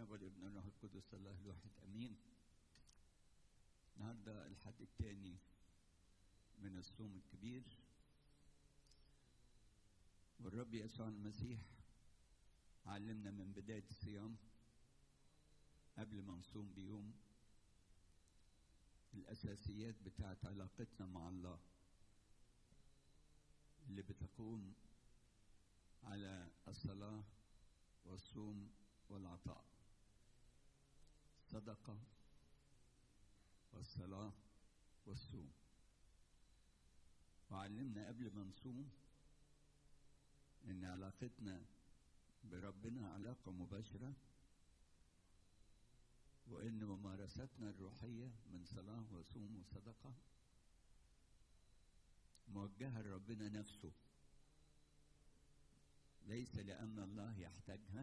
الاب والابن والروح القدس الله الواحد امين النهارده الحد الثاني من الصوم الكبير والرب يسوع المسيح علمنا من بدايه الصيام قبل ما نصوم بيوم الاساسيات بتاعت علاقتنا مع الله اللي بتقوم على الصلاه والصوم والعطاء الصدقة والصلاة والصوم وعلمنا قبل ما نصوم إن علاقتنا بربنا علاقة مباشرة وإن ممارستنا الروحية من صلاة وصوم وصدقة موجهة لربنا نفسه ليس لأن الله يحتاجها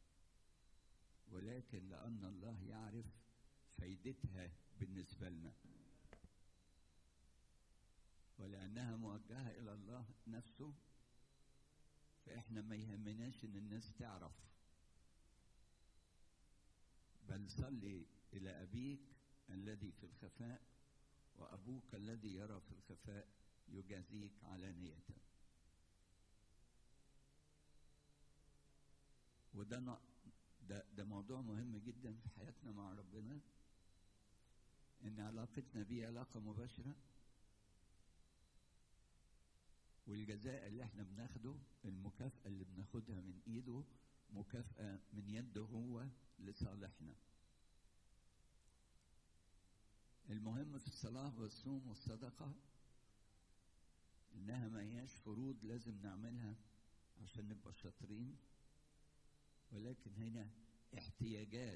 ولكن لأن الله يعرف فايدتها بالنسبة لنا ولأنها موجهة إلى الله نفسه فإحنا ما يهمناش إن الناس تعرف بل صلي إلى أبيك الذي في الخفاء وأبوك الذي يرى في الخفاء يجازيك علانية وده ده ده موضوع مهم جدا في حياتنا مع ربنا ان علاقتنا بيه علاقه مباشره والجزاء اللي احنا بناخده المكافاه اللي بناخدها من ايده مكافاه من يده هو لصالحنا المهم في الصلاه والصوم والصدقه انها ما هياش فروض لازم نعملها عشان نبقى شاطرين ولكن هنا احتياجات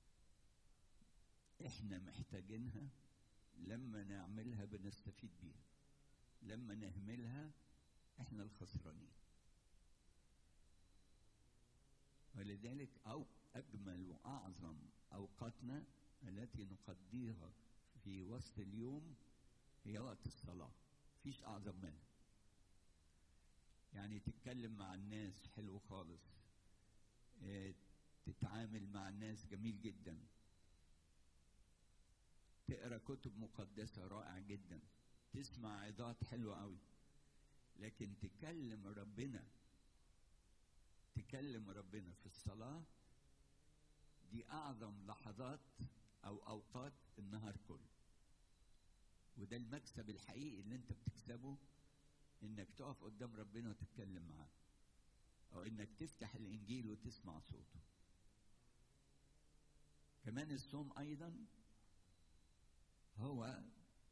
احنا محتاجينها لما نعملها بنستفيد بيها لما نهملها احنا الخسرانين ولذلك او اجمل واعظم اوقاتنا التي نقضيها في وسط اليوم هي وقت الصلاه مفيش اعظم منها يعني تتكلم مع الناس حلو خالص تتعامل مع الناس جميل جدا تقرا كتب مقدسه رائع جدا تسمع عظات حلوه قوي لكن تكلم ربنا تكلم ربنا في الصلاه دي اعظم لحظات او اوقات النهار كله وده المكسب الحقيقي اللي انت بتكسبه انك تقف قدام ربنا وتتكلم معاه او انك تفتح الانجيل وتسمع صوته كمان الصوم ايضا هو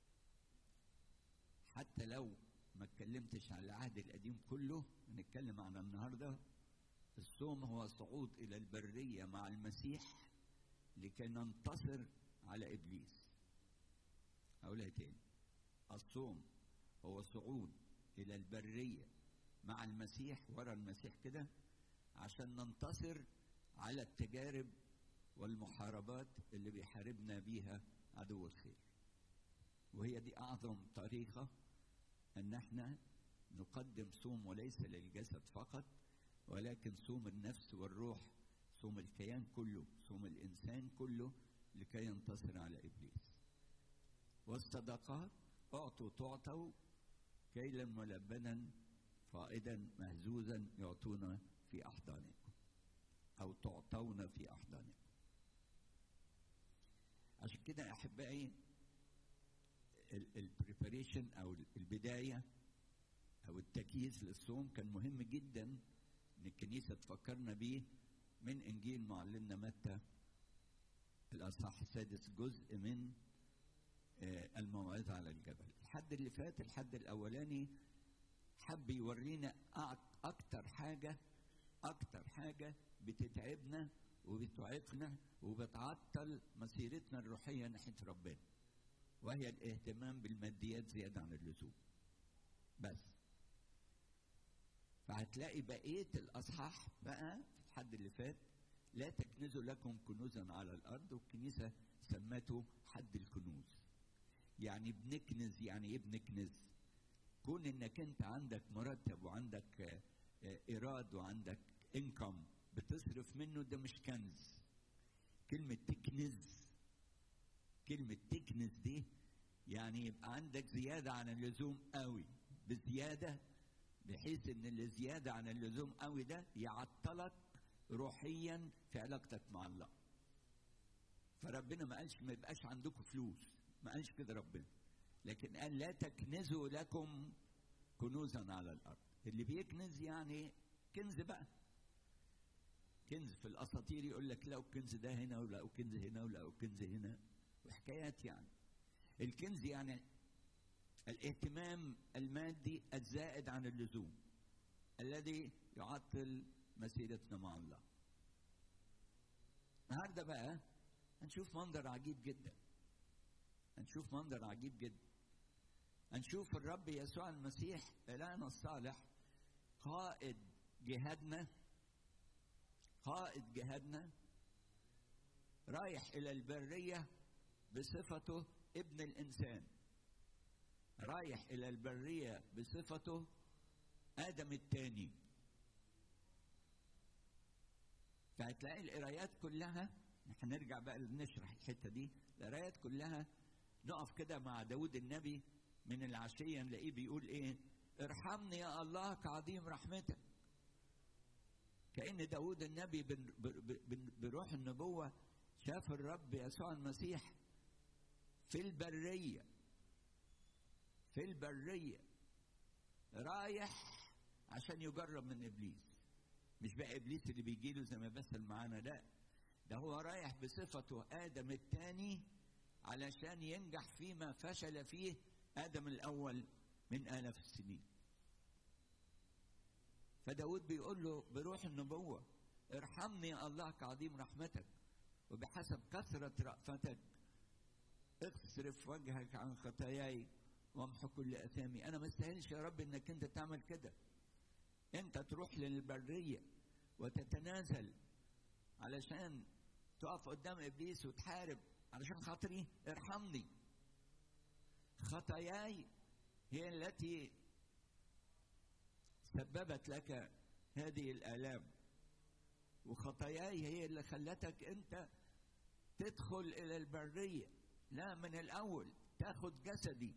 حتى لو ما اتكلمتش على العهد القديم كله نتكلم عن النهارده الصوم هو صعود الى البريه مع المسيح لكي ننتصر على ابليس اقولها تاني الصوم هو صعود الى البريه مع المسيح ورا المسيح كده عشان ننتصر على التجارب والمحاربات اللي بيحاربنا بيها عدو الخير وهي دي اعظم طريقه ان احنا نقدم صوم وليس للجسد فقط ولكن صوم النفس والروح صوم الكيان كله صوم الانسان كله لكي ينتصر على ابليس والصدقات اعطوا تعطوا كيلا ملبنا فائدا مهزوزا يعطونا في احضانكم او تعطون في احضانكم عشان كده احبائي البريباريشن او البدايه او التجهيز للصوم كان مهم جدا ان الكنيسه تفكرنا بيه من انجيل معلمنا متى الاصحاح السادس جزء من الموعظه على الجبل الحد اللي فات الحد الاولاني حب يورينا اكتر حاجه اكتر حاجه بتتعبنا وبتعيقنا وبتعطل مسيرتنا الروحيه ناحيه ربنا وهي الاهتمام بالماديات زياده عن اللزوم بس فهتلاقي بقيه الاصحاح بقى في الحد اللي فات لا تكنزوا لكم كنوزا على الارض والكنيسه سمته حد الكنوز يعني بنكنز يعني ايه بنكنز كون انك انت عندك مرتب وعندك ايراد وعندك انكم بتصرف منه ده مش كنز كلمة تكنز كلمة تكنز دي يعني يبقى عندك زيادة عن اللزوم قوي بزيادة بحيث ان اللي زيادة عن اللزوم قوي ده يعطلك روحيا في علاقتك مع الله فربنا ما قالش ما يبقاش عندكم فلوس ما قالش كده ربنا لكن قال لا تكنزوا لكم كنوزا على الارض اللي بيكنز يعني كنز بقى كنز في الاساطير يقول لك لقوا الكنز ده هنا ولقوا كنز هنا ولقوا كنز هنا وحكايات يعني الكنز يعني الاهتمام المادي الزائد عن اللزوم الذي يعطل مسيرتنا مع الله النهارده بقى هنشوف منظر عجيب جدا هنشوف منظر عجيب جدا هنشوف الرب يسوع المسيح إلهنا الصالح قائد جهادنا قائد جهادنا رايح إلى البرية بصفته ابن الإنسان رايح إلى البرية بصفته آدم الثاني فهتلاقي القرايات كلها هنرجع بقى نشرح الحتة دي القرايات كلها نقف كده مع داود النبي من العشية نلاقيه بيقول ايه ارحمني يا الله كعظيم رحمتك كأن داود النبي بن- ب- ب- بروح النبوة شاف الرب يسوع المسيح في البرية في البرية رايح عشان يجرب من إبليس مش بقى إبليس اللي بيجي له زي ما مثل معانا لا ده هو رايح بصفته آدم الثاني علشان ينجح فيما فشل فيه آدم الأول من آلاف السنين فداود بيقول له بروح النبوة ارحمني يا الله كعظيم رحمتك وبحسب كثرة رأفتك اصرف وجهك عن خطاياي وامحو كل اثامي انا ما استاهلش يا رب انك انت تعمل كده انت تروح للبريه وتتنازل علشان تقف قدام ابليس وتحارب علشان خاطري ارحمني خطاياي هي التي سببت لك هذه الالام وخطاياي هي اللي خلتك انت تدخل الى البريه لا من الاول تاخد جسدي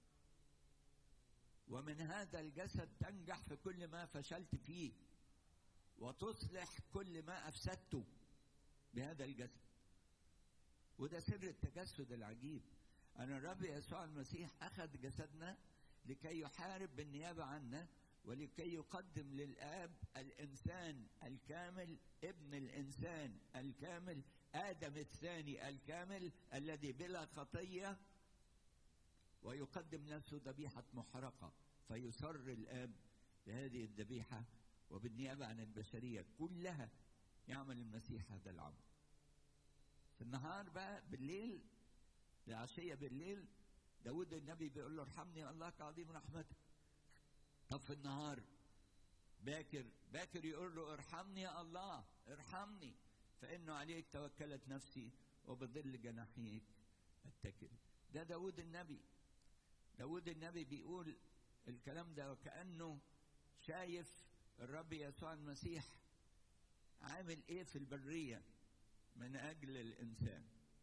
ومن هذا الجسد تنجح في كل ما فشلت فيه وتصلح كل ما افسدته بهذا الجسد وده سر التجسد العجيب ان الرب يسوع المسيح اخذ جسدنا لكي يحارب بالنيابه عنا ولكي يقدم للاب الانسان الكامل ابن الانسان الكامل ادم الثاني الكامل الذي بلا خطيه ويقدم نفسه ذبيحه محرقه فيسر الاب بهذه الذبيحه وبالنيابه عن البشريه كلها يعمل المسيح هذا العمل في النهار بقى بالليل العشيه بالليل داود النبي بيقول له ارحمني يا الله كعظيم رحمتك طب في النهار باكر باكر يقول له ارحمني يا الله ارحمني فانه عليك توكلت نفسي وبظل جناحيك اتكل ده داود النبي داود النبي بيقول الكلام ده وكأنه شايف الرب يسوع المسيح عامل ايه في البرية من اجل الانسان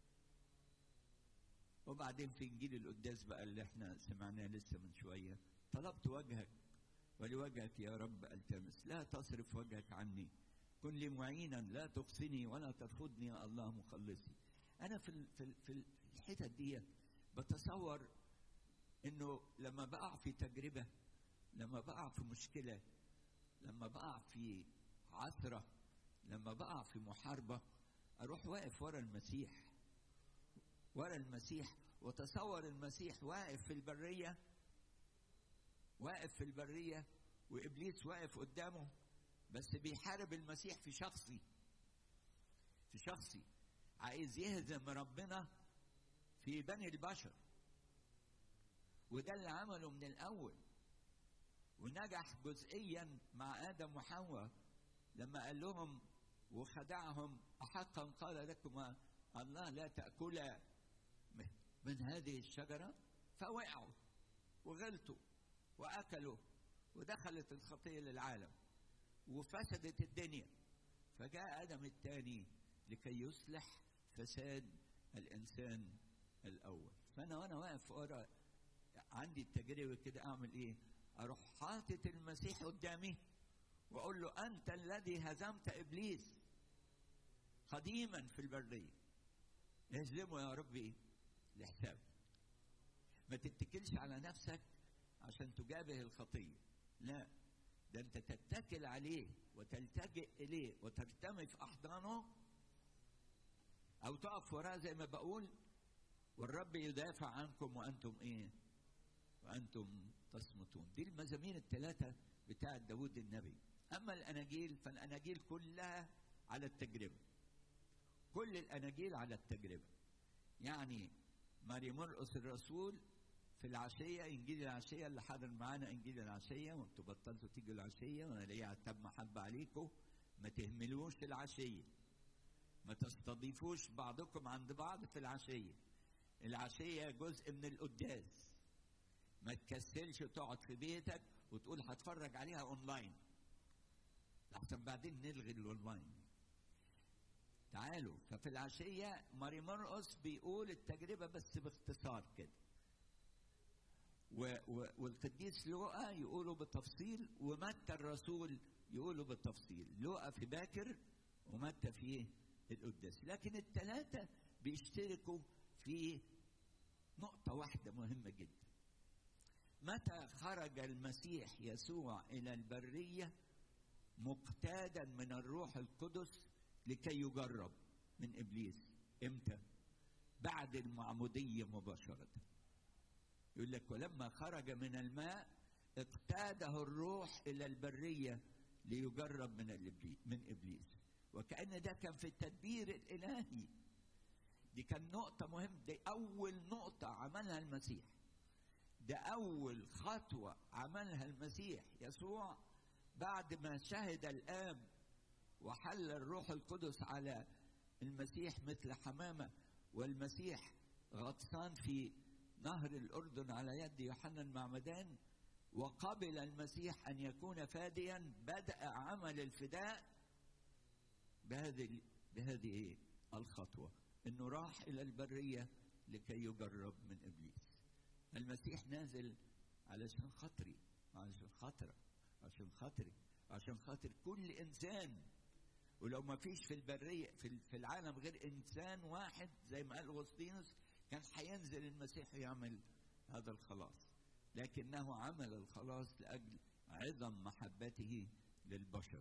وبعدين في انجيل القداس بقى اللي احنا سمعناه لسه من شويه طلبت وجهك ولوجهك يا رب التمس لا تصرف وجهك عني كن لي معينا لا تقصني ولا ترفضني يا الله مخلصي انا في ال- في ال- في الحتت دي بتصور انه لما بقع في تجربه لما بقع في مشكله لما بقع في عثره لما بقع في محاربه اروح واقف ورا المسيح ورا المسيح وتصور المسيح واقف في البريه واقف في البريه وابليس واقف قدامه بس بيحارب المسيح في شخصي في شخصي عايز يهزم ربنا في بني البشر وده اللي عمله من الاول ونجح جزئيا مع ادم وحواء لما قال لهم وخدعهم احقا قال لكما الله لا تاكلا من هذه الشجره فوقعوا وغلطوا واكلوا ودخلت الخطيه للعالم وفسدت الدنيا فجاء ادم الثاني لكي يصلح فساد الانسان الاول فانا وانا واقف ورا عندي التجربه كده اعمل ايه اروح حاطط المسيح قدامي واقول له انت الذي هزمت ابليس قديما في البريه اهزمه يا ربي لحساب ما تتكلش على نفسك عشان تجابه الخطيه لا ده انت تتكل عليه وتلتجئ اليه وترتمي في احضانه او تقف وراه زي ما بقول والرب يدافع عنكم وانتم ايه وانتم تصمتون دي المزامير الثلاثه بتاعه داود النبي اما الاناجيل فالاناجيل كلها على التجربه كل الاناجيل على التجربه يعني ماري مرقس الرسول في العشية إنجيل العشية اللي حاضر معانا إنجيل العشية وانتوا بطلتوا تيجوا العشية وأنا ليا عتاب محبة عليكم ما تهملوش العشية ما تستضيفوش بعضكم عند بعض في العشية العشية جزء من القداس ما تكسلش تقعد في بيتك وتقول هتفرج عليها اونلاين لحسن بعدين نلغي الاونلاين تعالوا ففي العشية ماري مرقس بيقول التجربة بس باختصار كده و و والقديس لوقا يقولوا بالتفصيل ومتى الرسول يقولوا بالتفصيل لوقا في باكر ومتى في القداس لكن الثلاثة بيشتركوا في نقطة واحدة مهمة جدا متى خرج المسيح يسوع إلى البرية مقتادا من الروح القدس لكي يجرب من إبليس إمتى؟ بعد المعمودية مباشرة يقول لك ولما خرج من الماء اقتاده الروح إلى البرية ليجرب من من إبليس وكأن ده كان في التدبير الإلهي دي كان نقطة مهمة دي أول نقطة عملها المسيح ده أول خطوة عملها المسيح يسوع بعد ما شهد الآب وحل الروح القدس على المسيح مثل حمامة والمسيح غطسان في نهر الأردن على يد يوحنا المعمدان وقبل المسيح أن يكون فاديا بدأ عمل الفداء بهذه بهذه الخطوة انه راح الى البريه لكي يجرب من ابليس المسيح نازل علشان خاطري علشان خاطرك عشان خاطري عشان خاطر كل انسان ولو ما فيش في البريه في في العالم غير انسان واحد زي ما قال اغسطينوس كان هينزل المسيح يعمل هذا الخلاص لكنه عمل الخلاص لاجل عظم محبته للبشر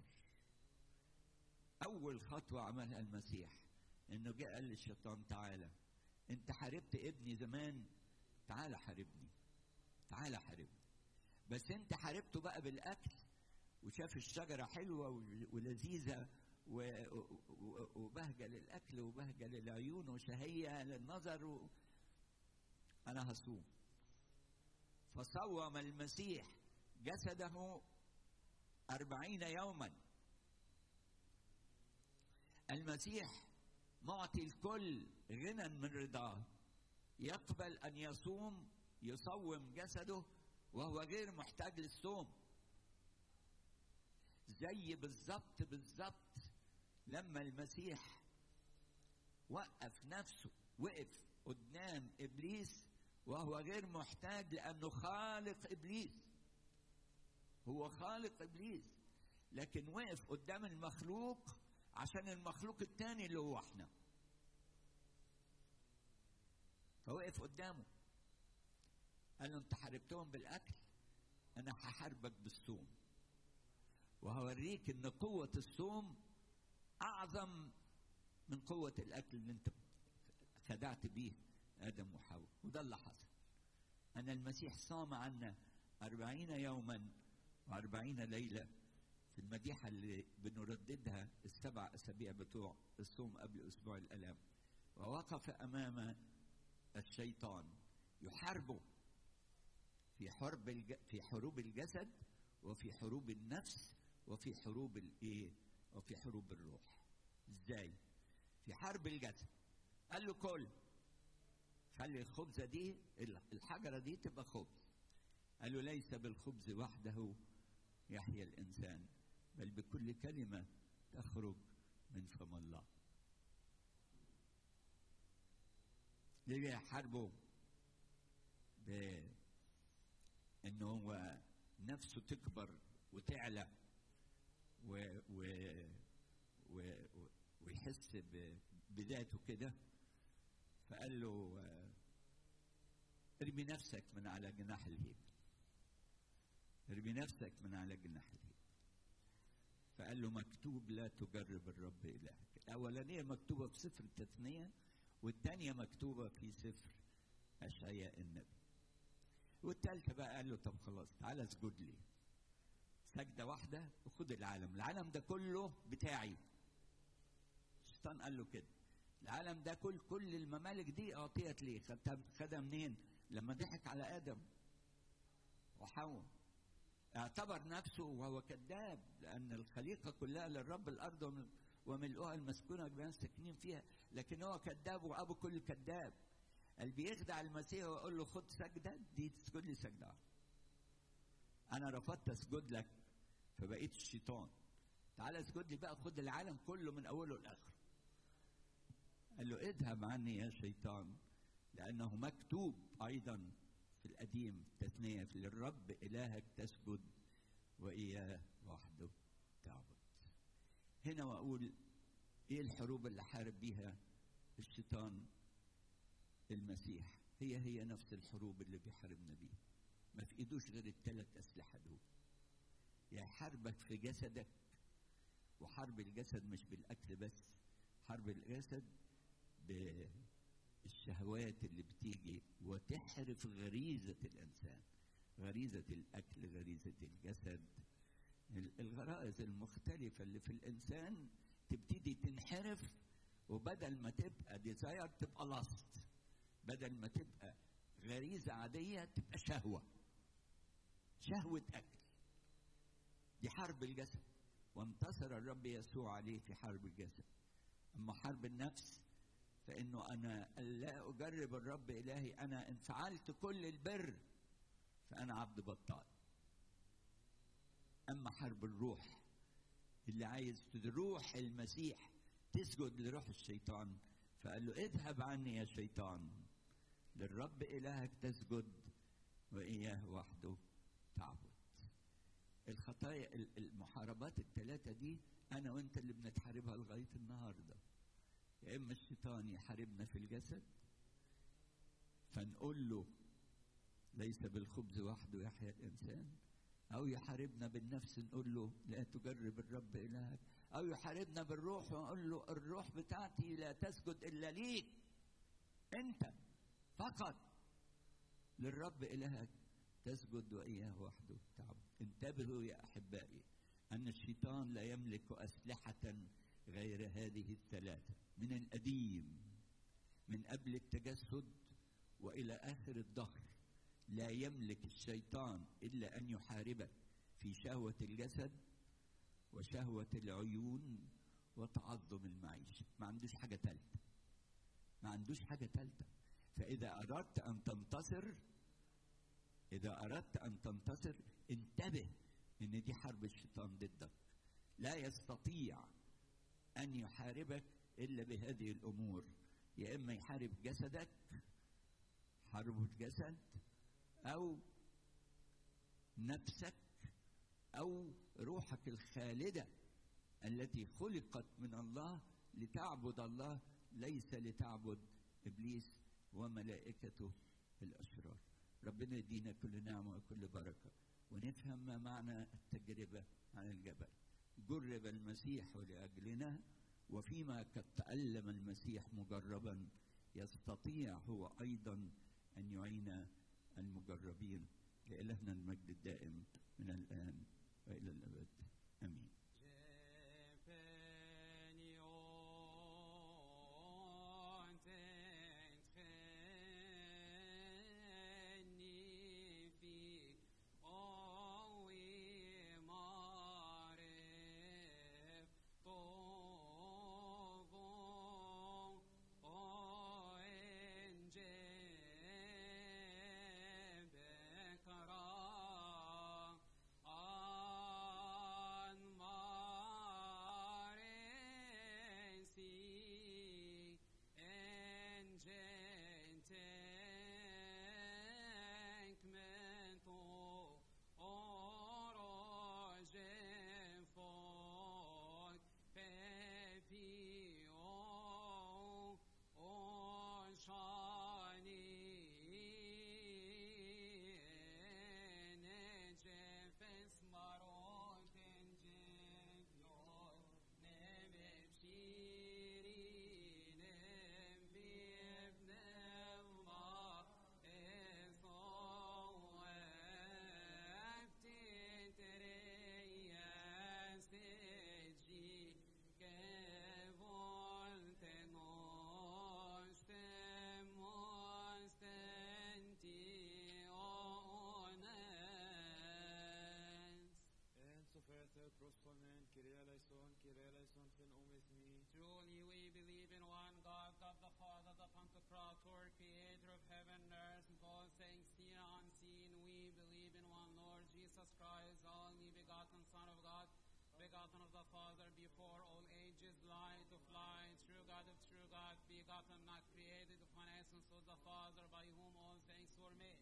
اول خطوه عملها المسيح انه جاء قال للشيطان تعالى انت حاربت ابني زمان تعالى حاربني تعالى حاربني بس انت حاربته بقى بالاكل وشاف الشجره حلوه ولذيذه وبهجه للاكل وبهجه للعيون وشهيه للنظر و... انا هصوم فصوم المسيح جسده أربعين يوما المسيح معطي الكل غنى من رضاه يقبل ان يصوم يصوم جسده وهو غير محتاج للصوم زي بالظبط بالظبط لما المسيح وقف نفسه وقف قدام ابليس وهو غير محتاج لانه خالق ابليس هو خالق ابليس لكن وقف قدام المخلوق عشان المخلوق التاني اللي هو احنا فوقف قدامه قال له انت حاربتهم بالاكل انا هحاربك بالصوم وهوريك ان قوة الصوم اعظم من قوة الاكل اللي انت خدعت بيه ادم وحواء وده اللي حصل ان المسيح صام عنا أربعين يوما وأربعين ليلة في المديحة اللي بنرددها السبع أسابيع بتوع الصوم قبل أسبوع الألام ووقف أمام الشيطان يحاربه في حرب الج... في حروب الجسد وفي حروب النفس وفي حروب الايه وفي حروب الروح ازاي في حرب الجسد قال له كل خلي الخبزة دي الحجرة دي تبقى خبز قال له ليس بالخبز وحده يحيا الإنسان بل بكل كلمة تخرج من فم الله اللي بيحاربه ب ان هو نفسه تكبر وتعلى و و و ويحس ب- بذاته كده فقال له آه، ارمي نفسك من على جناح الهيبة ارمي نفسك من على جناح الهيبة فقال له مكتوب لا تجرب الرب إلهك الأولانية مكتوبة في سفر التثنية والثانية مكتوبة في سفر أشعياء النبي والثالثة بقى قال له طب خلاص تعالى اسجد لي سجدة واحدة وخد العالم العالم ده كله بتاعي الشيطان قال له كده العالم ده كل كل الممالك دي اعطيت ليه خدها خدها منين لما ضحك على ادم وحواء اعتبر نفسه وهو كذاب لان الخليقه كلها للرب الارض ومن- وملؤها المسكونه جميع الساكنين فيها لكن هو كذاب وابو كل كذاب اللي بيخدع المسيح ويقول له خد سجده دي تسجد لي سجده واحدة. انا رفضت اسجد لك فبقيت الشيطان تعالى اسجد لي بقى خد العالم كله من اوله لاخره قال له اذهب عني يا شيطان لانه مكتوب ايضا في القديم تثنيه للرب الهك تسجد واياه وحده تعبد هنا واقول ايه الحروب اللي حارب بيها الشيطان المسيح هي هي نفس الحروب اللي بيحاربنا بيها ما في ايدوش غير الثلاث اسلحه دول يا حربك في جسدك وحرب الجسد مش بالاكل بس حرب الجسد بالشهوات اللي بتيجي وتحرف غريزه الانسان غريزه الاكل غريزه الجسد ال- الغرائز المختلفه اللي في الانسان تبتدي تنحرف وبدل ما تبقى ديزاير تبقى لاست بدل ما تبقى غريزه عاديه تبقى شهوه شهوه اكل دي حرب الجسد وانتصر الرب يسوع عليه في حرب الجسد اما حرب النفس فانه انا لا اجرب الرب الهي انا ان فعلت كل البر فانا عبد بطال اما حرب الروح اللي عايز روح المسيح تسجد لروح الشيطان فقال له اذهب عني يا شيطان للرب الهك تسجد واياه وحده تعبد الخطايا ال- المحاربات الثلاثه دي انا وانت اللي بنتحاربها لغايه النهارده يا اما الشيطان يحاربنا في الجسد فنقول له ليس بالخبز وحده يحيا الانسان او يحاربنا بالنفس نقول له لا تجرب الرب الهك او يحاربنا بالروح ونقول له الروح بتاعتي لا تسجد الا ليك انت فقط للرب الهك تسجد واياه وحده تعبد انتبهوا يا احبائي ان الشيطان لا يملك اسلحه غير هذه الثلاثه من القديم من قبل التجسد والى اخر الدهر لا يملك الشيطان الا ان يحاربك في شهوه الجسد وشهوه العيون وتعظم المعيشه ما عندوش حاجه ثالثه ما عندوش حاجه ثالثه فاذا اردت ان تنتصر اذا اردت ان تنتصر انتبه ان دي حرب الشيطان ضدك لا يستطيع ان يحاربك الا بهذه الامور يا اما يحارب جسدك حرب الجسد او نفسك او روحك الخالده التي خلقت من الله لتعبد الله ليس لتعبد ابليس وملائكته الاشرار ربنا يدينا كل نعمه وكل بركه ونفهم ما معنى التجربه عن الجبل جرب المسيح لاجلنا وفيما قد تالم المسيح مجربا يستطيع هو ايضا ان يعين المجربين لإلهنا المجد الدائم من الآن وإلى الأبد آمين On my the Father before all ages, light of light, true God of true God, begotten, not created, of one essence with the Father, by whom all things were made.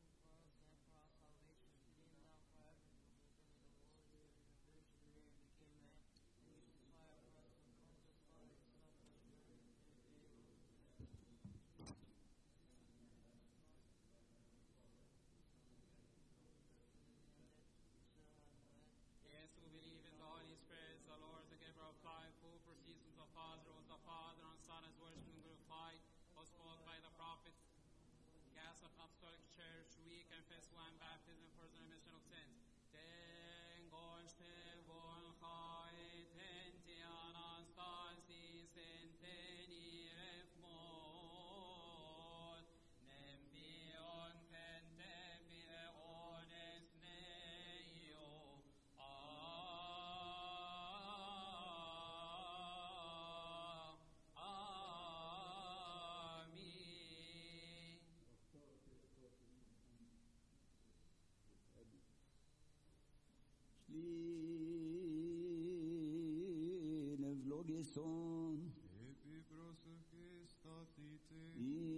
Yes, we believe in the Holy Spirit, the Lord, the giver of life, who proceeds from the Father, with the Father and Son is worshipped and glorified, who spoke by the prophets. Catholic Apostolic Church, we confess one baptism for the remission of sins. Tengoște volhaitenti anastasis intenire mod, nembion pentebile ones neio. Amin. Slin vlogison Επί προσευχής σταθείτε, in